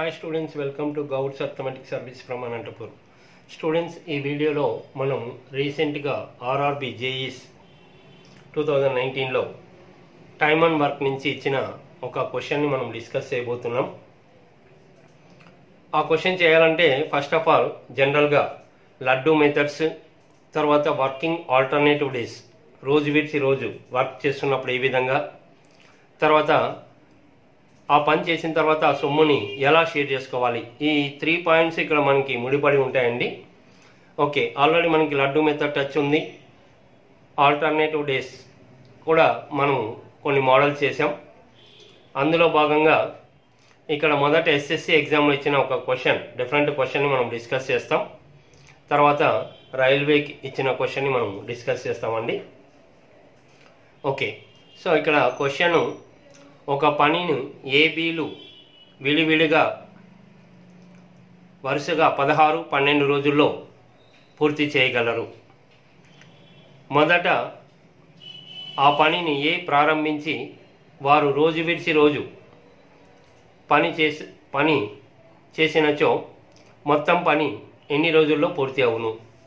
hi students welcome to Goud's arithmetic service from Anantapur students ఈ వీడియోలో మనం రీసెంట్గా ఆర్ఆర్బి జేఈస్ టూ థౌజండ్ నైన్టీన్లో టైమ్ అండ్ వర్క్ నుంచి ఇచ్చిన ఒక క్వశ్చన్ని మనం డిస్కస్ చేయబోతున్నాం ఆ క్వశ్చన్ చేయాలంటే ఫస్ట్ ఆఫ్ ఆల్ జనరల్గా లడ్డు మెథడ్స్ తర్వాత వర్కింగ్ ఆల్టర్నేటివ్ డేస్ రోజు విడిచి రోజు వర్క్ చేస్తున్నప్పుడు ఏ విధంగా తర్వాత ఆ పని చేసిన తర్వాత ఆ సొమ్ముని ఎలా షేర్ చేసుకోవాలి ఈ త్రీ పాయింట్స్ ఇక్కడ మనకి ముడిపడి ఉంటాయండి ఓకే ఆల్రెడీ మనకి లడ్డు మెథడ్ టచ్ ఉంది ఆల్టర్నేటివ్ డేస్ కూడా మనం కొన్ని మోడల్స్ చేసాం అందులో భాగంగా ఇక్కడ మొదట ఎస్ఎస్సి ఎగ్జామ్లో ఇచ్చిన ఒక క్వశ్చన్ డిఫరెంట్ క్వశ్చన్ని మనం డిస్కస్ చేస్తాం తర్వాత రైల్వేకి ఇచ్చిన క్వశ్చన్ని మనం డిస్కస్ చేస్తామండి ఓకే సో ఇక్కడ క్వశ్చన్ ఒక పనిని ఏబీలు విడివిడిగా వరుసగా పదహారు పన్నెండు రోజుల్లో పూర్తి చేయగలరు మొదట ఆ పనిని ఏ ప్రారంభించి వారు రోజు విడిచి రోజు పని చేసి పని చేసినచో మొత్తం పని ఎన్ని రోజుల్లో పూర్తి అవును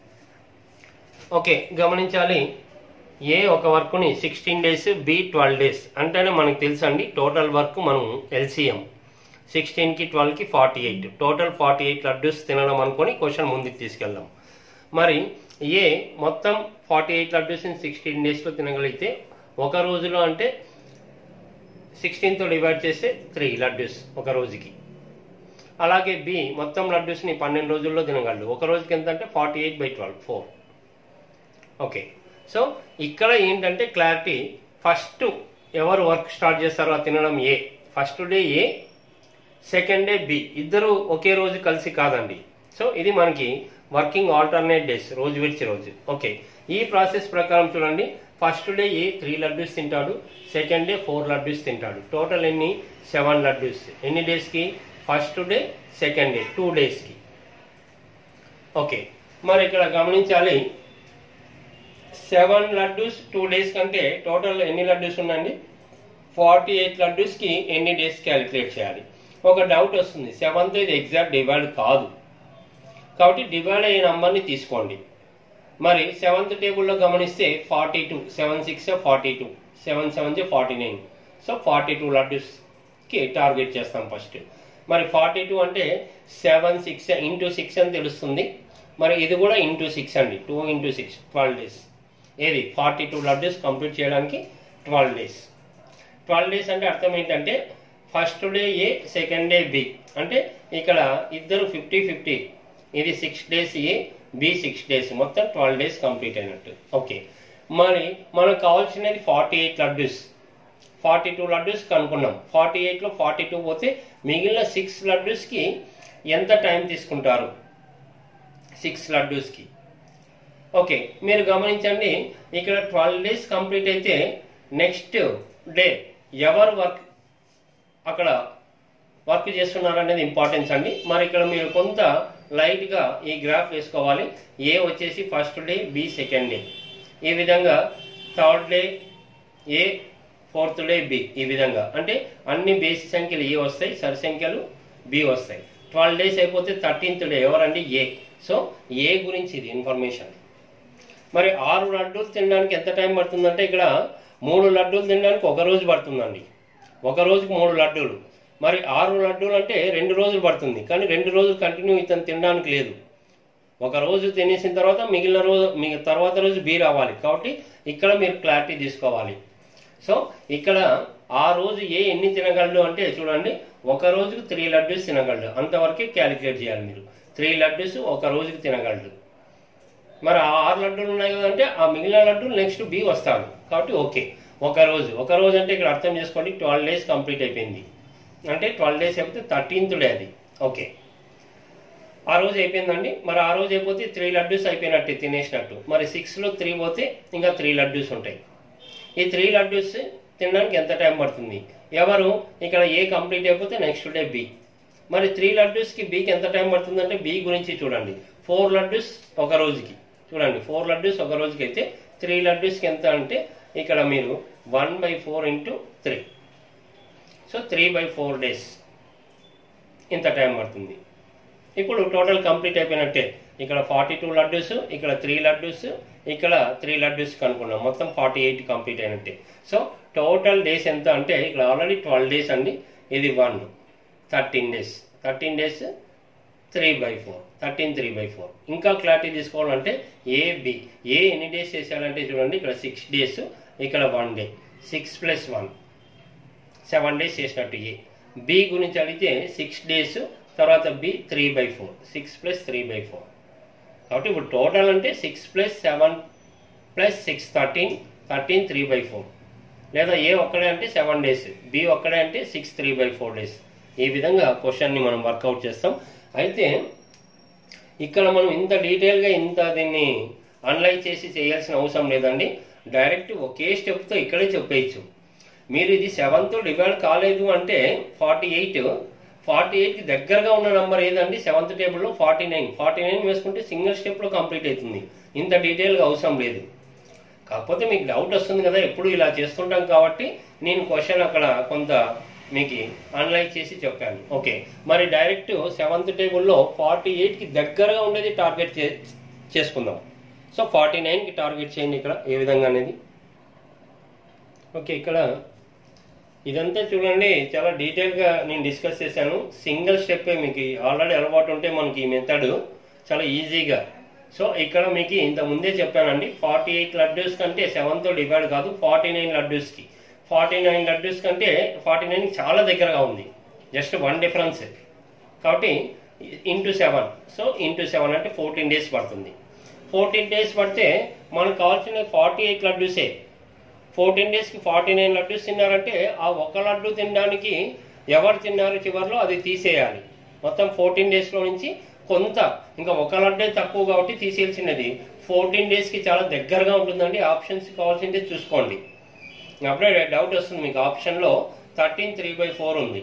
ఓకే గమనించాలి ఏ ఒక వర్క్ని sixteen days B twelve days అంటేనే మనకు తెలుసండి టోటల్ వర్క్ మనం ఎల్సిఎం సిక్స్టీన్కి ట్వెల్వ్కి forty eight total forty eight laddus తినడం అనుకొని క్వశ్చన్ ముందుకు తీసుకెళ్దాం మరి ఏ మొత్తం ఫార్టీ ఎయిట్ లడ్డూస్ని సిక్స్టీన్ డేస్లో తినగలిగితే ఒక రోజులో అంటే సిక్స్టీన్తో డివైడ్ చేస్తే త్రీ లడ్డూస్ ఒక రోజుకి అలాగే బి మొత్తం లడ్డూస్ని పన్నెండు రోజుల్లో తినగలడు ఒక రోజుకి ఎంత అంటే forty eight by twelve four okay so ఇక్కడ ఏంటంటే క్లారిటీ ఫస్ట్ ఎవరు వర్క్ స్టార్ట్ చేస్తారో ఆ తినడం A first day A second day B ఇద్దరు ఒకే రోజు కలిసి కాదండి సో ఇది మనకి వర్కింగ్ ఆల్టర్నేట్ డేస్ రోజు విడిచి రోజు ఓకే ఈ ప్రాసెస్ ప్రకారం చూడండి first day A three laddus తింటాడు సెకండ్ డే ఫోర్ లడ్డూస్ తింటాడు టోటల్ ఎన్ని సెవెన్ లడ్డూస్ ఎన్ని డేస్కి first day second day two డేస్కి ఓకే మరి ఇక్కడ గమనించాలి సెవెన్ లడ్డూస్ టూ డేస్ కంటే టోటల్ ఎన్ని లడ్డూస్ ఉన్నాయండి ఫార్టీ ఎయిట్ లడ్డూస్కి ఎన్ని డేస్ క్యాలిక్యులేట్ చేయాలి ఒక డౌట్ వస్తుంది సెవెన్త్ ఇది ఎగ్జాక్ట్ డివైడ్ కాదు కాబట్టి డివైడ్ అయ్యే నంబర్ని తీసుకోండి మరి సెవెంత్ టేబుల్లో గమనిస్తే forty two seven six forty two seven seven forty nine so forty two లడ్డూస్కి టార్గెట్ చేస్తాం ఫస్ట్ మరి ఫార్టీ టూ అంటే సెవెన్ సిక్స్ ఇంటూ సిక్స్ అని తెలుస్తుంది మరి ఇది కూడా ఇంటూ సిక్స్ అండి two into six twelve days ఏది ఫార్టీ టూ లడ్డూస్ కంప్లీట్ చేయడానికి ట్వెల్వ్ డేస్ ట్వెల్వ్ డేస్ అంటే అర్థం ఏంటంటే first day A second day B అంటే ఇక్కడ ఇద్దరు ఫిఫ్టీ ఫిఫ్టీ ఇది six days A B six days మొత్తం ట్వెల్వ్ డేస్ కంప్లీట్ అయినట్టు ఓకే మరి మనకు కావాల్సినది forty eight laddus forty two laddus కనుక్కున్నాం ఫార్టీ ఎయిట్లో ఫార్టీ టూ పోతే మిగిలిన సిక్స్ లడ్డూస్కి ఎంత టైం తీసుకుంటారు సిక్స్ లడ్డూస్కి ఓకే మీరు గమనించండి ఇక్కడ ట్వెల్వ్ డేస్ కంప్లీట్ అయితే నెక్స్ట్ డే ఎవరు వర్క్ అక్కడ వర్క్ చేస్తున్నారు అనేది ఇంపార్టెన్స్ అండి మరి ఇక్కడ మీరు కొంత లైట్గా ఈ గ్రాఫ్ వేసుకోవాలి ఏ వచ్చేసి first day B second day ఈ విధంగా third day A fourth day B ఈ విధంగా అంటే అన్ని బేసి సంఖ్యలు ఏ వస్తాయి సరి సంఖ్యలు బి వస్తాయి ట్వెల్వ్ డేస్ అయిపోతే థర్టీన్త్ డే ఎవరండి ఏ సో ఏ గురించి ఇది ఇన్ఫర్మేషన్ మరి ఆరు లడ్డూలు తినడానికి ఎంత టైం పడుతుందంటే ఇక్కడ మూడు లడ్డూలు తినడానికి ఒక రోజు పడుతుందండి ఒక రోజుకి మూడు లడ్డూలు మరి ఆరు లడ్డూలు అంటే రెండు రోజులు పడుతుంది కానీ రెండు రోజులు కంటిన్యూ ఇతను తినడానికి లేదు ఒక రోజు తినేసిన తర్వాత మిగిలిన రోజు మిగిలిన తర్వాత రోజు బీ రావాలి కాబట్టి ఇక్కడ మీరు క్లారిటీ తీసుకోవాలి సో ఇక్కడ ఆ రోజు ఏ ఎన్ని తినగలడు అంటే చూడండి ఒక రోజుకు త్రీ లడ్డూస్ తినగలడు అంతవరకే క్యాలిక్యులేట్ చేయాలి మీరు త్రీ లడ్డూస్ ఒక రోజుకి తినగలడు మరి ఆ ఆరు లడ్డూలు ఉన్నాయి కదంటే ఆ మిగిలిన లడ్డూలు నెక్స్ట్ బి వస్తాడు కాబట్టి ఓకే ఒక రోజు ఒక రోజు అంటే ఇక్కడ అర్థం చేసుకోండి ట్వెల్వ్ డేస్ కంప్లీట్ అయిపోయింది అంటే ట్వెల్వ్ డేస్ అయిపోతే థర్టీన్త్ డే అది ఓకే ఆ రోజు అయిపోయిందండి మరి ఆ రోజు అయిపోతే త్రీ లడ్డూస్ అయిపోయినట్టు తినేసినట్టు మరి సిక్స్లో త్రీ పోతే ఇంకా త్రీ లడ్డూస్ ఉంటాయి ఈ త్రీ లడ్డూస్ తినడానికి ఎంత టైం పడుతుంది ఎవరు ఇక్కడ ఏ కంప్లీట్ అయిపోతే నెక్స్ట్ డే బి మరి త్రీ లడ్డూస్కి బీకి ఎంత టైం పడుతుందంటే బి గురించి చూడండి ఫోర్ లడ్డూస్ ఒక రోజుకి చూడండి ఫోర్ లడ్డూస్ ఒక రోజుకి అయితే త్రీ లడ్డూస్కి ఎంత అంటే ఇక్కడ మీరు one by four into three so three by four days ఇంత టైం పడుతుంది ఇప్పుడు టోటల్ కంప్లీట్ అయిపోయినట్టే ఇక్కడ ఫార్టీ టూ లడ్డూస్ ఇక్కడ త్రీ లడ్డూస్ ఇక్కడ త్రీ లడ్డూస్ కనుక్కున్నాం మొత్తం ఫార్టీ ఎయిట్ కంప్లీట్ అయినట్టే సో టోటల్ డేస్ ఎంత అంటే ఇక్కడ ఆల్రెడీ ట్వెల్వ్ డేస్ అండి ఇది one thirteen days thirteen days three by four thirteen three by four ఇంకా క్లారిటీ తీసుకోవాలంటే ఏ బి ఏ ఎన్ని డేస్ చేశారంటే చూడండి ఇక్కడ సిక్స్ డేస్ ఇక్కడ one day six plus one seven days చేసినట్టు ఏ బి గురించి అడిగితే సిక్స్ డేస్ తర్వాత B three by four six plus three by four కాబట్టి ఇప్పుడు టోటల్ అంటే six plus seven plus six thirteen thirteen three by four లేదా A ఒక్కడే అంటే సెవెన్ డేస్ బి ఒక్కడే అంటే six three by four days ఈ విధంగా క్వశ్చన్ని మనం వర్కౌట్ చేస్తాం అయితే ఇక్కడ మనం ఇంత డీటెయిల్గా ఇంత దీన్ని అనలైజ్ చేసి చేయాల్సిన అవసరం లేదండి డైరెక్ట్ ఒకే స్టెప్తో ఇక్కడే చెప్పేయచ్చు మీరు ఇది సెవెన్త్ డివైడ్ కాలేదు అంటే ఫార్టీ ఎయిట్ ఫార్టీ ఎయిట్కి దగ్గరగా ఉన్న నెంబర్ ఏదండి సెవెంత్ టేబుల్లో ఫార్టీ నైన్ ఫార్టీ నైన్ వేసుకుంటే సింగిల్ స్టెప్లో కంప్లీట్ అవుతుంది ఇంత డీటెయిల్గా అవసరం లేదు కాకపోతే మీకు డౌట్ వస్తుంది కదా ఎప్పుడు ఇలా చేస్తుంటాం కాబట్టి నేను క్వశ్చన్ అక్కడ కొంత మీకు అనలైజ్ చేసి చెప్పాను ఓకే మరి డైరెక్ట్ సెవెంత్ టేబుల్లో ఫార్టీ ఎయిట్కి దగ్గరగా ఉండేది టార్గెట్ చే చేసుకుందాం సో ఫార్టీ నైన్కి టార్గెట్ చేయండి ఇక్కడ ఏ విధంగా అనేది ఓకే ఇక్కడ ఇదంతా చూడండి చాలా డీటెయిల్గా నేను డిస్కస్ చేశాను సింగిల్ స్టెప్ మీకు ఆల్రెడీ అలవాటు ఉంటే మనకి ఈ మెథడ్ చాలా ఈజీగా సో ఇక్కడ మీకు ఇంత ముందే చెప్పానండి ఫార్టీ ఎయిట్ లడ్డూస్ కంటే సెవెన్తో డివైడ్ కాదు ఫార్టీ నైన్ లడ్డూస్కి ఫార్టీ నైన్ లడ్డూస్ కంటే ఫార్టీ నైన్ చాలా దగ్గరగా ఉంది జస్ట్ వన్ డిఫరెన్స్ కాబట్టి into seven so into seven అంటే ఫోర్టీన్ డేస్ పడుతుంది ఫోర్టీన్ డేస్ పడితే మనకు కావాల్సిన ఫార్టీ ఎయిట్ లడ్డూసే ఫోర్టీన్ డేస్కి ఫార్టీ నైన్ లడ్డూస్ తిన్నారంటే ఆ ఒక లడ్డు తినడానికి ఎవరు తిన్నారు చివరిలో అది తీసేయాలి మొత్తం ఫోర్టీన్ డేస్లో నుంచి కొంత ఇంకా ఒక లడ్డే తక్కువ కాబట్టి తీసేయాల్సినది ఫోర్టీన్ డేస్కి చాలా దగ్గరగా ఉంటుందండి ఆప్షన్స్ కావాల్సిందే చూసుకోండి అప్పుడే డౌట్ వస్తుంది మీకు ఆప్షన్లో థర్టీన్ త్రీ బై ఫోర్ ఉంది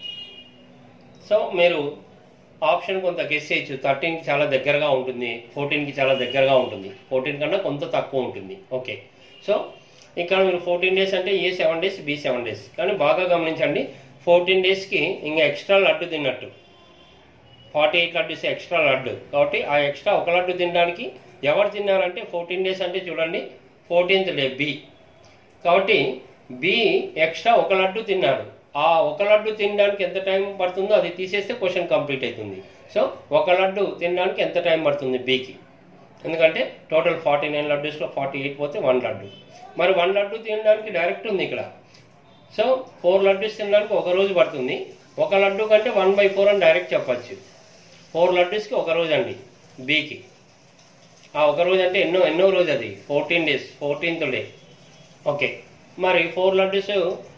సో మీరు ఆప్షన్ కొంత గెస్ చేయొచ్చు థర్టీన్కి చాలా దగ్గరగా ఉంటుంది ఫోర్టీన్కి చాలా దగ్గరగా ఉంటుంది ఫోర్టీన్ కన్నా కొంత తక్కువ ఉంటుంది ఓకే సో ఇక్కడ మీరు ఫోర్టీన్ డేస్ అంటే A seven days B seven days కానీ బాగా గమనించండి ఫోర్టీన్ డేస్కి ఇంకా ఎక్స్ట్రా లడ్డు తిన్నట్టు forty eight laddus extra laddu కాబట్టి ఆ ఎక్స్ట్రా ఒక లడ్డు తినడానికి ఎవరు తిన్నారంటే ఫోర్టీన్ డేస్ అంటే చూడండి ఫోర్టీన్త్ డే బి కాబట్టి బి ఎక్స్ట్రా ఒక లడ్డు తిన్నాడు ఆ ఒక లడ్డు తినడానికి ఎంత టైం పడుతుందో అది తీసేస్తే క్వశ్చన్ కంప్లీట్ అవుతుంది సో ఒక లడ్డు తినడానికి ఎంత టైం పడుతుంది బికి ఎందుకంటే టోటల్ ఫార్టీ నైన్ లడ్డూస్లో ఫార్టీ ఎయిట్ పోతే వన్ లడ్డు మరి వన్ లడ్డు తినడానికి డైరెక్ట్ ఉంది ఇక్కడ సో ఫోర్ లడ్డూస్ తినడానికి ఒక రోజు పడుతుంది ఒక లడ్డు కంటే వన్ బై ఫోర్ అని డైరెక్ట్ చెప్పచ్చు ఫోర్ లడ్డూస్కి ఒక రోజు అండి బీకి ఆ ఒక రోజు అంటే ఎన్నో ఎన్నో రోజు అది fourteen days fourteenth day okay మరి ఫోర్ లడ్డూస్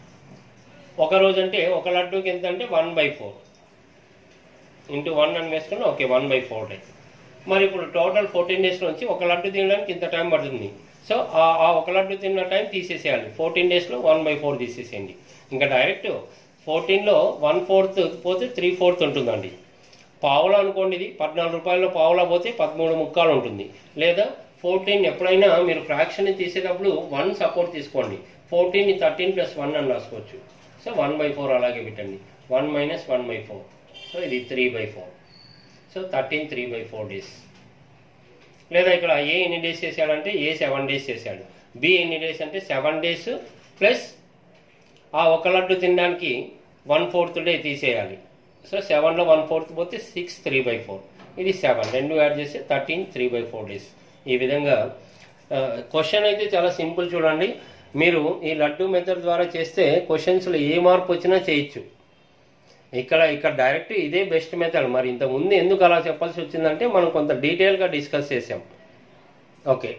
ఒక రోజు అంటే ఒక లడ్డూకి ఎంత అంటే one by four into one అని వేసుకుని okay one by four day మరి ఇప్పుడు టోటల్ ఫోర్టీన్ డేస్ నుంచి ఒక లడ్డు తినడానికి ఇంత టైం పడుతుంది సో ఆ ఆ ఒక లడ్డు తిన్న టైం తీసేసేయాలి ఫోర్టీన్ డేస్లో వన్ బై ఫోర్ తీసేసేయండి ఇంకా డైరెక్ట్ ఫోర్టీన్లో వన్ ఫోర్త్ పోతే త్రీ ఫోర్త్ ఉంటుందండి పావులా అనుకోండి ఇది పద్నాలుగు రూపాయల్లో పావులా పోతే పదమూడు ముక్కాలు ఉంటుంది లేదా ఫోర్టీన్ ఎప్పుడైనా మీరు ఫ్రాక్షన్ తీసేటప్పుడు వన్ సపోర్ట్ తీసుకోండి ఫోర్టీన్ థర్టీన్ ప్లస్ వన్ అని రాసుకోవచ్చు సో వన్ బై ఫోర్ అలాగే పెట్టండి one minus one by four so ఇది three by four so thirteen three by four days లేదా ఇక్కడ ఏ ఎన్ని డేస్ చేశాడంటే ఏ సెవెన్ డేస్ చేశాడు బి ఎన్ని డేస్ అంటే సెవెన్ డేస్ ప్లస్ ఆ ఒక లడ్డు తినడానికి వన్ ఫోర్త్ డే తీసేయాలి సో సెవెన్లో వన్ ఫోర్త్ పోతే సిక్స్ త్రీ బై ఫోర్ ఇది సెవెన్ రెండు యాడ్ చేస్తే thirteen three by four days ఈ విధంగా క్వశ్చన్ అయితే చాలా సింపుల్ చూడండి మీరు ఈ లడ్డు మెథడ్ ద్వారా చేస్తే క్వశ్చన్స్లో ఏ మార్పు వచ్చినా చేయొచ్చు ఇక్కడ ఇక్కడ డైరెక్ట్ ఇదే బెస్ట్ మెథడ్ మరి ఇంత ముందు ఎందుకు అలా చెప్పాల్సి వచ్చిందంటే మనం కొంత డీటెయిల్గా డిస్కస్ చేసాం ఓకే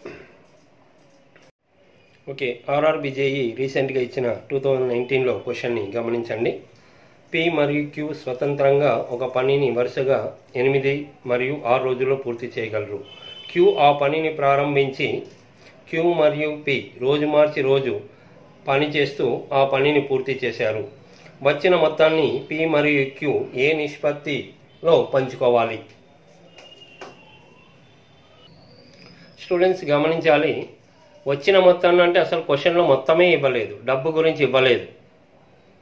ఓకే ఆర్ఆర్బి జేఈ రీసెంట్గా ఇచ్చిన టూ థౌజండ్ నైన్టీన్లో క్వశ్చన్ని గమనించండి పి మరియు క్యూ స్వతంత్రంగా ఒక పనిని వరుసగా ఎనిమిది మరియు ఆరు రోజుల్లో పూర్తి చేయగలరు క్యూ ఆ పనిని ప్రారంభించి క్యూ మరియు పి రోజు మార్చి రోజు పని చేస్తూ ఆ పనిని పూర్తి చేశారు వచ్చిన మొత్తాన్ని పి మరియు క్యూ ఏ నిష్పత్తిలో పంచుకోవాలి స్టూడెంట్స్ గమనించాలి వచ్చిన మొత్తాన్ని అంటే అసలు క్వశ్చన్లో మొత్తమే ఇవ్వలేదు డబ్బు గురించి ఇవ్వలేదు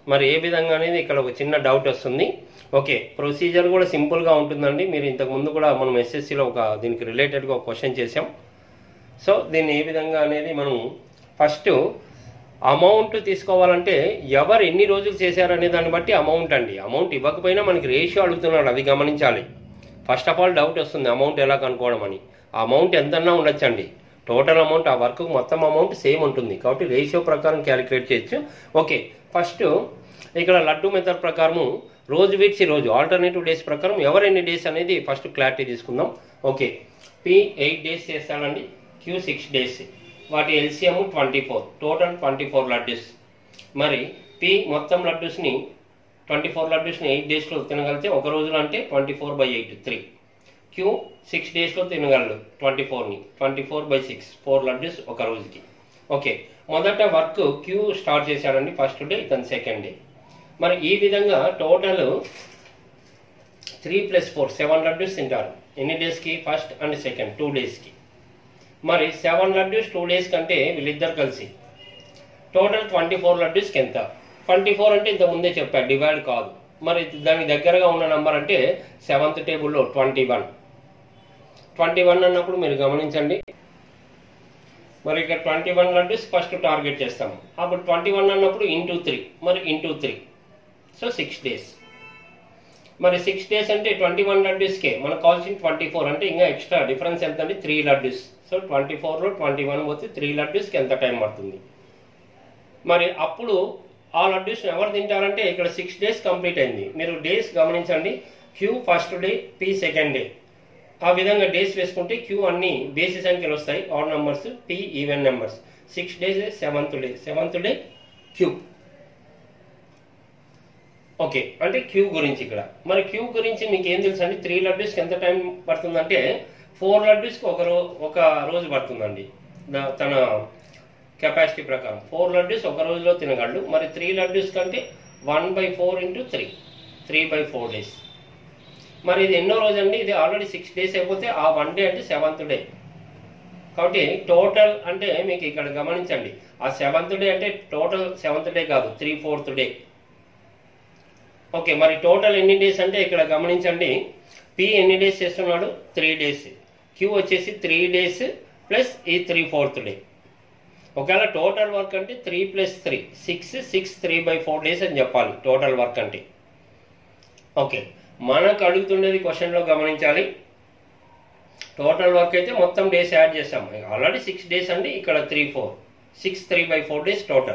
మరి ఏ విధంగా అనేది ఇక్కడ ఒక చిన్న డౌట్ వస్తుంది ఓకే ప్రొసీజర్ కూడా సింపుల్గా ఉంటుందండి మీరు ఇంతకు ముందు కూడా మనం ఎస్ఎస్సిలో ఒక దీనికి రిలేటెడ్గా ఒక క్వశ్చన్ చేసాం సో దీన్ని ఏ విధంగా అనేది మనం ఫస్ట్ అమౌంట్ తీసుకోవాలంటే ఎవరు ఎన్ని రోజులు చేశారనే దాన్ని బట్టి అమౌంట్ అండి అమౌంట్ ఇవ్వకపోయినా మనకి రేషియో అడుగుతున్నాడు అది గమనించాలి ఫస్ట్ ఆఫ్ ఆల్ డౌట్ వస్తుంది అమౌంట్ ఎలా కనుక్కోవడం అని ఆ అమౌంట్ ఎంతన్నా ఉండొచ్చండి టోటల్ అమౌంట్ ఆ వర్క్ మొత్తం అమౌంట్ సేమ్ ఉంటుంది కాబట్టి రేషియో ప్రకారం క్యాలిక్యులేట్ చేయొచ్చు ఓకే ఫస్ట్ ఇక్కడ లడ్డు మెథడ్ ప్రకారము రోజు విడిచి రోజు ఆల్టర్నేటివ్ డేస్ ప్రకారం ఎవరు ఎన్ని డేస్ అనేది ఫస్ట్ క్లారిటీ తీసుకుందాం ఓకే పి ఎయిట్ డేస్ చేస్తానండి క్యూ సిక్స్ డేస్ వాటి LCM twenty four total twenty four laddus మరి పి మొత్తం లడ్డూస్ని ట్వంటీ ఫోర్ లడ్డూస్ని ఎయిట్ డేస్లో తినగలిగితే ఒక రోజులో అంటే twenty four by eight three Q six డేస్లో తినగలడు ట్వంటీ ఫోర్ని twenty four by six four laddus ఒక రోజుకి ఓకే మొదట వర్క్ క్యూ స్టార్ట్ చేశాడండి ఫస్ట్ డే ఇతను సెకండ్ డే మరి ఈ విధంగా total three plus four seven laddus తింటారు ఎన్ని డేస్కి ఫస్ట్ అండ్ సెకండ్ టూ డేస్కి మరి సెవెన్ లడ్డూస్ టూ డేస్ కంటే వీళ్ళిద్దరు కలిసి టోటల్ ట్వంటీ ఫోర్ లడ్డూస్కి ఎంత ట్వంటీ ఫోర్ అంటే ఇంత ముందే చెప్పారు డివైడ్ కాదు మరి దానికి దగ్గరగా ఉన్న నంబర్ అంటే సెవెంత్ టేబుల్లో ట్వంటీ వన్ ట్వంటీ వన్ అన్నప్పుడు మీరు గమనించండి మరి ఇక్కడ twenty one laddus first target చేస్తాము అప్పుడు ట్వంటీ వన్ అన్నప్పుడు ఇంటూ త్రీ మరి into three so six days మరి సిక్స్ డేస్ అంటే ట్వంటీ వన్ లడ్డూస్కే మనకు కావాల్సిన ట్వంటీ ఫోర్ అంటే ఇంకా ఎక్స్ట్రా డిఫరెన్స్ ఎంత అంటే త్రీ లడ్డూస్ సో ట్వంటీ ఫోర్లో ట్వంటీ వన్ పోతే త్రీ లడ్డూస్కి ఎంత టైం పడుతుంది మరి అప్పుడు ఆ లడ్డూస్ ఎవరు తింటారంటే ఇక్కడ సిక్స్ డేస్ కంప్లీట్ అయింది మీరు డేస్ గమనించండి Q first day P second day ఆ విధంగా డేస్ వేసుకుంటే క్యూ అన్ని బేసి సంఖ్యలు వస్తాయి odd numbers P even numbers six days seventh day seventh day Q okay అంటే క్యూ గురించి ఇక్కడ మరి క్యూ గురించి మీకు ఏం తెలుసు అండి త్రీ లడ్డూస్కి ఎంత టైం పడుతుందంటే ఫోర్ లడ్డూస్కి ఒక రో ఒక రోజు పడుతుందండి దా- తన కెపాసిటీ ప్రకారం ఫోర్ లడ్డూస్ ఒక రోజులో తినగలడు మరి త్రీ లడ్డూస్ కంటే one by four into three three by four days మరి ఇది ఎన్నో రోజు అండి ఇది ఆల్రెడీ సిక్స్ డేస్ అయిపోతే ఆ వన్ డే అంటే సెవెంత్ డే కాబట్టి టోటల్ అంటే మీకు ఇక్కడ గమనించండి ఆ సెవెంత్ డే అంటే టోటల్ సెవెంత్ డే కాదు త్రీ ఫోర్త్ డే ఓకే మరి టోటల్ ఎన్ని డేస్ అంటే ఇక్కడ గమనించండి పి ఎన్ని డేస్ చేస్తున్నాడు త్రీ డేస్ క్యూ వచ్చేసి త్రీ డేస్ ప్లస్ ఈ త్రీ ఫోర్త్ డే ఒకవేళ టోటల్ వర్క్ అంటే three plus three six six three by four days అని చెప్పాలి టోటల్ వర్క్ అంటే ఓకే మనకు అడుగుతుండేది క్వశ్చన్లో గమనించాలి టోటల్ వర్క్ అయితే మొత్తం డేస్ యాడ్ చేస్తాం ఆల్రెడీ సిక్స్ డేస్ అండి ఇక్కడ three four six three by four days total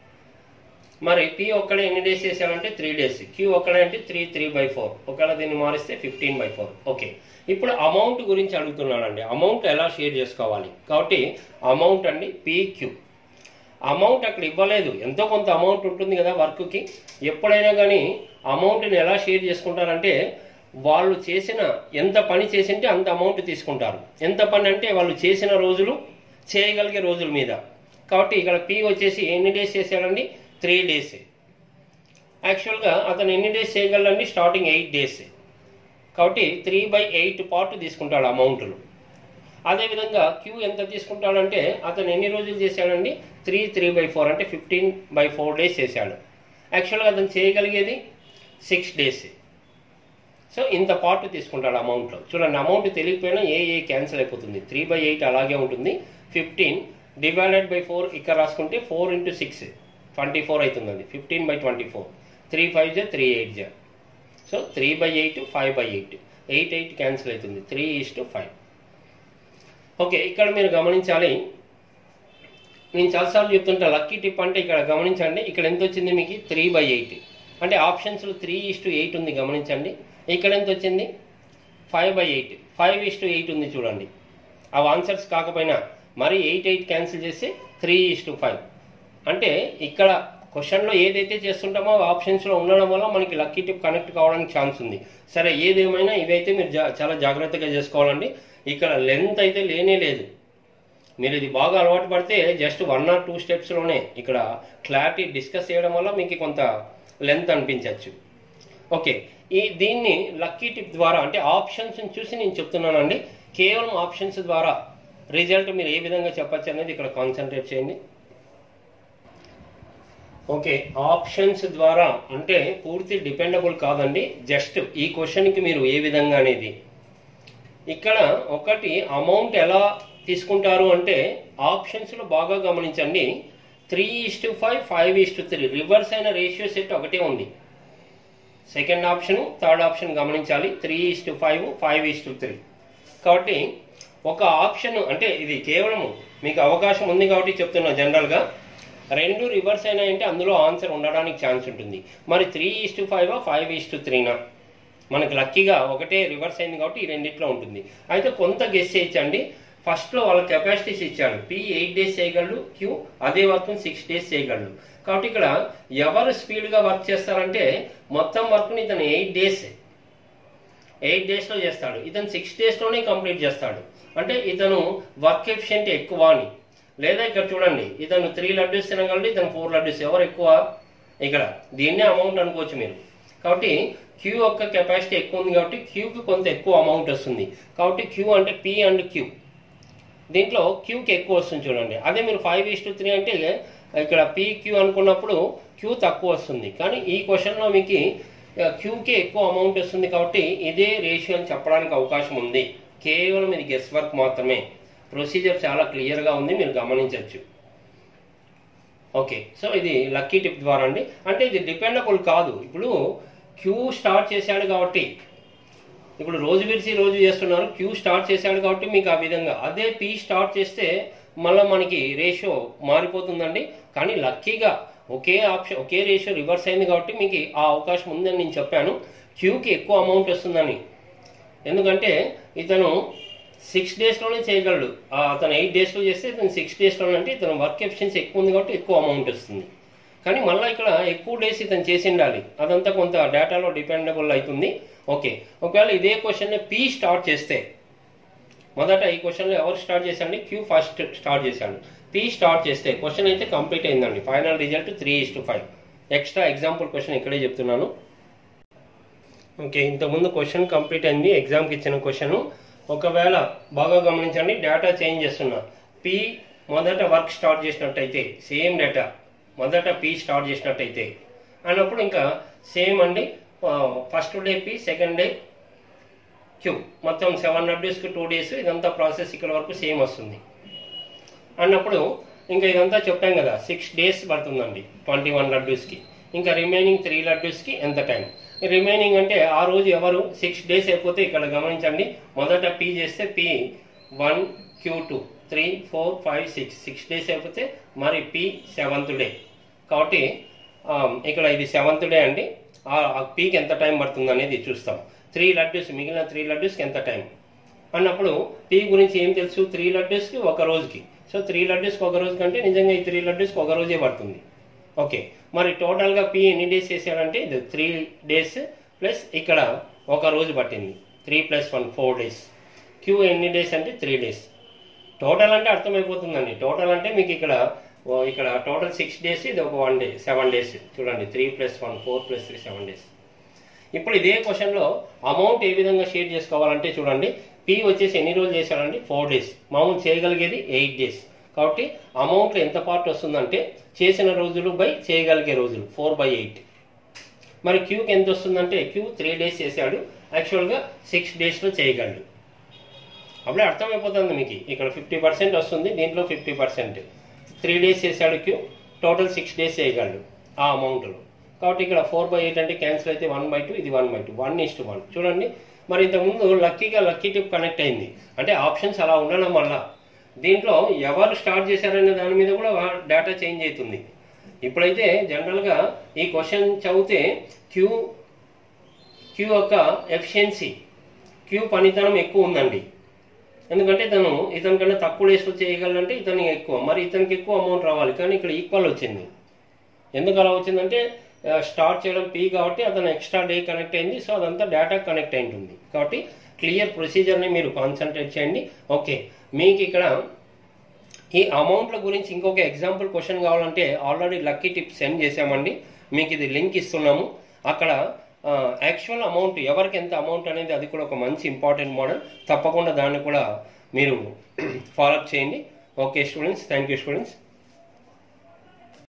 మరి పి ఒక్కడే ఎన్ని డేస్ చేశారంటే త్రీ డేస్ క్యూ ఒక్కడే అంటే త్రీ త్రీ బై ఫోర్ ఒకవేళ దీన్ని మారిస్తే ఫిఫ్టీన్ బై ఫోర్ ఓకే ఇప్పుడు అమౌంట్ గురించి అడుగుతున్నానండి అమౌంట్ ఎలా షేర్ చేసుకోవాలి కాబట్టి అమౌంట్ అండి పీక్యూ అమౌంట్ అక్కడ ఇవ్వలేదు ఎంతో కొంత అమౌంట్ ఉంటుంది కదా వర్క్కి ఎప్పుడైనా కానీ అమౌంట్ని ఎలా షేర్ చేసుకుంటారంటే వాళ్ళు చేసిన ఎంత పని చేసింటే అంత అమౌంట్ తీసుకుంటారు ఎంత పని అంటే వాళ్ళు చేసిన రోజులు చేయగలిగే రోజుల మీద కాబట్టి ఇక్కడ పి వచ్చేసి ఎన్ని డేస్ చేశాడండి త్రీ డేస్ యాక్చువల్గా అతను ఎన్ని డేస్ చేయగలండి స్టార్టింగ్ ఎయిట్ డేస్ కాబట్టి త్రీ బై ఎయిట్ పార్ట్ తీసుకుంటాడు అమౌంట్లు అదేవిధంగా క్యూ ఎంత తీసుకుంటాడంటే అతను ఎన్ని రోజులు చేశాడండి త్రీ త్రీ బై ఫోర్ అంటే ఫిఫ్టీన్ బై ఫోర్ డేస్ చేశాడు యాక్చువల్గా అతను చేయగలిగేది సిక్స్ డేస్ సో ఇంత పార్ట్ తీసుకుంటాడు అమౌంట్లో చూడండి అమౌంట్ తెలియకపోయినా ఏ ఏ క్యాన్సిల్ అయిపోతుంది త్రీ బై ఎయిట్ అలాగే ఉంటుంది ఫిఫ్టీన్ డివైడెడ్ బై ఫోర్ ఇక్కడ రాసుకుంటే four into six twenty four అవుతుంది fifteen by twenty four three five జా త్రీ ఎయిట్ జా so three by eight five by eight eight eight cancel అవుతుంది three is to five okay ఇక్కడ మీరు గమనించాలి నేను చాలాసార్లు చెప్తుంటా లక్కీ టిప్ అంటే ఇక్కడ గమనించండి ఇక్కడ ఎంత వచ్చింది మీకు త్రీ బై ఎయిట్ అంటే ఆప్షన్స్లో త్రీ ఈస్ టు ఎయిట్ ఉంది గమనించండి ఇక్కడ ఎంత వచ్చింది five by eight five is to eight ఉంది చూడండి అవి ఆన్సర్స్ కాకపోయినా మరి ఎయిట్ ఎయిట్ క్యాన్సిల్ చేసి త్రీ ఈస్ టు ఫైవ్ అంటే ఇక్కడ క్వశ్చన్లో ఏదైతే చేస్తుంటామో ఆ ఆప్షన్స్లో ఉండడం వల్ల మనకి లక్కీ టిప్ కనెక్ట్ కావడానికి ఛాన్స్ ఉంది సరే ఏదేమైనా ఇవైతే మీరు జా- చాలా జాగ్రత్తగా చేసుకోవాలండి ఇక్కడ లెంత్ అయితే లేనే లేదు మీరు ఇది బాగా అలవాటు పడితే జస్ట్ వన్ ఆర్ టూ స్టెప్స్లోనే ఇక్కడ క్లారిటీ డిస్కస్ చేయడం వల్ల మీకు కొంత లెంత్ అనిపించవచ్చు ఓకే ఈ దీన్ని లక్కీ టిప్ ద్వారా అంటే ఆప్షన్స్ చూసి నేను చెప్తున్నానండి కేవలం ఆప్షన్స్ ద్వారా రిజల్ట్ మీరు ఏ విధంగా చెప్పచ్చు అనేది ఇక్కడ కాన్సన్ట్రేట్ చేయండి ఓకే ఆప్షన్స్ ద్వారా అంటే పూర్తి డిపెండబుల్ కాదండి జస్ట్ ఈ క్వశ్చన్కి మీరు ఏ విధంగా అనేది ఇక్కడ ఒకటి అమౌంట్ ఎలా తీసుకుంటారు అంటే ఆప్షన్స్లో బాగా గమనించండి three is to five five is to three reverse అయిన రేషియో సెట్ ఒకటే ఉంది సెకండ్ ఆప్షన్ థర్డ్ ఆప్షన్ గమనించాలి three is to five five is to three కాబట్టి ఒక ఆప్షన్ అంటే ఇది కేవలం మీకు అవకాశం ఉంది కాబట్టి చెప్తున్నా జనరల్గా రెండు రివర్స్ అయినాయంటే అందులో ఆన్సర్ ఉండడానికి ఛాన్స్ ఉంటుంది మరి three is to five five is to త్రీనా మనకి లక్కీగా ఒకటే రివర్స్ అయింది కాబట్టి ఈ రెండిట్లో ఉంటుంది అయితే కొంత గెస్ చేయించండి ఫస్ట్లో వాళ్ళ కెపాసిటీస్ ఇచ్చాడు పి ఎయిట్ డేస్ చేయగలడు క్యూ అదే వర్క్ సిక్స్ డేస్ చేయగలడు కాబట్టి ఇక్కడ ఎవరు స్పీడ్గా వర్క్ చేస్తారంటే మొత్తం వర్క్ని ఇతను ఎయిట్ డేస్ ఎయిట్ డేస్లో చేస్తాడు ఇతను సిక్స్ డేస్లోనే కంప్లీట్ చేస్తాడు అంటే ఇతను వర్క్ ఎఫిషియెంట్ ఎక్కువ అని లేదా ఇక్కడ చూడండి ఇతను త్రీ లడ్డూస్ తినగలడు ఇతను ఫోర్ లడ్డూస్ ఎవరు ఎక్కువ ఇక్కడ దీన్నే అమౌంట్ అనుకోవచ్చు మీరు కాబట్టి క్యూ యొక్క కెపాసిటీ ఎక్కువ ఉంది కాబట్టి క్యూకి కొంత ఎక్కువ అమౌంట్ వస్తుంది కాబట్టి క్యూ అంటే పి అండ్ క్యూ దీంట్లో క్యూకి ఎక్కువ వస్తుంది చూడండి అదే మీరు ఫైవ్ ఈస్ టు త్రీ అంటే ఇక్కడ పీ క్యూ అనుకున్నప్పుడు క్యూ తక్కువ వస్తుంది కానీ ఈ క్వశ్చన్లో మీకు క్యూకి ఎక్కువ అమౌంట్ వస్తుంది కాబట్టి ఇదే రేషియో అని చెప్పడానికి అవకాశం ఉంది కేవలం ఇది గెస్ వర్క్ మాత్రమే ప్రొసీజర్ చాలా క్లియర్గా ఉంది మీరు గమనించవచ్చు ఓకే సో ఇది లక్కీ టిప్ ద్వారా అండి అంటే ఇది డిపెండబుల్ కాదు ఇప్పుడు క్యూ స్టార్ట్ చేశాడు కాబట్టి ఇప్పుడు రోజు విడిచి రోజు చేస్తున్నారు క్యూ స్టార్ట్ చేశాడు కాబట్టి మీకు ఆ విధంగా అదే పీ స్టార్ట్ చేస్తే మళ్ళీ మనకి రేషియో మారిపోతుందండి కానీ లక్కీగా ఒకే ఆప్షన్ ఒకే రేషియో రివర్స్ అయింది కాబట్టి మీకు ఆ అవకాశం ఉందని నేను చెప్పాను క్యూకి ఎక్కువ అమౌంట్ వస్తుందని ఎందుకంటే ఇతను సిక్స్ డేస్లోనే చేయగలడు ఆ, అతను ఎయిట్ డేస్లో చేస్తే ఇతను సిక్స్ డేస్లోనే అంటే ఇతను వర్క్ ఎఫిషియన్సీ ఎక్కువ ఉంది కాబట్టి ఎక్కువ అమౌంట్ వస్తుంది కానీ మళ్ళీ ఇక్కడ ఎక్కువ డేస్ ఇతను చేసి ఉండాలి అదంతా కొంత డేటాలో డిపెండబుల్ అవుతుంది ఓకే ఒకవేళ ఇదే క్వశ్చన్ పీ స్టార్ట్ చేస్తే మొదట ఈ క్వశ్చన్లో ఎవరు స్టార్ట్ చేశాండి క్యూ ఫస్ట్ స్టార్ట్ చేశాడు పీ స్టార్ట్ చేస్తే క్వశ్చన్ అయితే కంప్లీట్ అయిందండి final result three is to five extra example question ఇక్కడే చెప్తున్నాను ఓకే ఇంతకుముందు క్వశ్చన్ కంప్లీట్ అయింది ఎగ్జామ్కి ఇచ్చిన క్వశ్చన్ ఒకవేళ బాగా గమనించండి డేటా చేంజ్ చేస్తున్నా పి మొదట వర్క్ స్టార్ట్ చేసినట్టయితే సేమ్ డేటా మొదట పి స్టార్ట్ చేసినట్టయితే అన్నప్పుడు ఇంకా సేమ్ అండి first day P second day Q మొత్తం సెవెన్ డేస్కి టూ డేస్ ఇదంతా ప్రాసెస్ ఇక్కడ వరకు సేమ్ వస్తుంది అన్నప్పుడు ఇంకా ఇదంతా చెప్పాం కదా సిక్స్ డేస్ పడుతుందండి ట్వంటీ వన్ లడ్డూస్కి ఇంకా రిమైనింగ్ త్రీ లడ్డూస్కి ఎంత టైం రిమైనింగ్ అంటే ఆ రోజు ఎవరు సిక్స్ డేస్ అయిపోతే ఇక్కడ గమనించండి మొదట పీ చేస్తే P one Q two three four five six six days అయిపోతే మరి పీ సెవెంత్ డే కాబట్టి ఆ, ఇక్కడ ఇది సెవెంత్ డే అండి ఆ పీకి ఎంత టైం పడుతుంది అనేది చూస్తాం త్రీ లడ్డూస్ మిగిలిన త్రీ లడ్డూస్కి ఎంత టైం అన్నప్పుడు పీ గురించి ఏం తెలుసు త్రీ లడ్డూస్కి ఒక రోజుకి సో త్రీ లడ్డూస్కి ఒక రోజు కంటే నిజంగా ఈ త్రీ లడ్డూస్కి ఒక రోజే పడుతుంది ఓకే మరి టోటల్గా పీ ఎన్ని డేస్ చేశాడంటే ఇది త్రీ డేస్ ప్లస్ ఇక్కడ ఒక రోజు పట్టింది three plus one four days Q ఎన్ని డేస్ అంటే త్రీ డేస్ టోటల్ అంటే అర్థమైపోతుందండి టోటల్ అంటే మీకు ఇక్కడ ఓ ఇక్కడ టోటల్ సిక్స్ డేస్ ఇది ఒక వన్ డే సెవెన్ డేస్ చూడండి three plus one four plus three seven days ఇప్పుడు ఇదే క్వశ్చన్లో అమౌంట్ ఏ విధంగా షేర్ చేసుకోవాలంటే చూడండి పీ వచ్చేసి ఎన్ని రోజులు చేశాడండి ఫోర్ డేస్ మామూలు చేయగలిగేది ఎయిట్ డేస్ కాబట్టి అమౌంట్లో ఎంత పార్ట్ వస్తుందంటే చేసిన రోజులు బై చేయగలిగే రోజులు ఫోర్ బై ఎయిట్ మరి క్యూకి ఎంత వస్తుందంటే క్యూ త్రీ డేస్ చేశాడు యాక్చువల్గా సిక్స్ డేస్లో చేయగలడు అప్పుడే అర్థమైపోతుంది మీకు ఇక్కడ ఫిఫ్టీ పర్సెంట్ వస్తుంది దీంట్లో ఫిఫ్టీ పర్సెంట్ త్రీ డేస్ చేశాడు క్యూ టోటల్ సిక్స్ డేస్ చేయగలడు ఆ అమౌంట్లో కాబట్టి ఇక్కడ ఫోర్ బై ఎయిట్ అంటే క్యాన్సిల్ అయితే వన్ బై టూ ఇది one by two one is to one చూడండి మరి ఇంతకుముందు లక్కీగా లక్కీ టిప్ కనెక్ట్ అయింది అంటే ఆప్షన్స్ అలా ఉండడం వల్ల దీంట్లో ఎవరు స్టార్ట్ చేశారనే దాని మీద కూడా డేటా చేంజ్ అవుతుంది ఇప్పుడైతే జనరల్గా ఈ క్వశ్చన్ చదివితే క్యూ క్యూ యొక్క ఎఫిషియన్సీ క్యూ పనితనం ఎక్కువ ఉందండి ఎందుకంటే ఇతను ఇతని కన్నా తక్కువ డేస్లో చేయగలంటే ఇతనికి ఎక్కువ మరి ఇతనికి ఎక్కువ అమౌంట్ రావాలి కానీ ఇక్కడ ఈక్వల్ వచ్చింది ఎందుకు అలా వచ్చిందంటే ఆ, స్టార్ట్ చేయడం పీ కాబట్టి అతను ఎక్స్ట్రా డే కనెక్ట్ అయింది సో అదంతా డేటా కనెక్ట్ అయి ఉంటుంది కాబట్టి క్లియర్ ప్రొసీజర్ని మీరు కాన్సన్ట్రేట్ చేయండి ఓకే మీకు ఇక్కడ ఈ అమౌంట్ల గురించి ఇంకొక ఎగ్జాంపుల్ క్వశ్చన్ కావాలంటే ఆల్రెడీ లక్కీ టిప్ సెండ్ చేశామండి మీకు ఇది లింక్ ఇస్తున్నాము అక్కడ యాక్చువల్ అమౌంట్ ఎవరికి ఎంత అమౌంట్ అనేది అది కూడా ఒక మంచి ఇంపార్టెంట్ మోడల్ తప్పకుండా దాన్ని కూడా మీరు ఫాలోఅప్ చేయండి okay students thank you students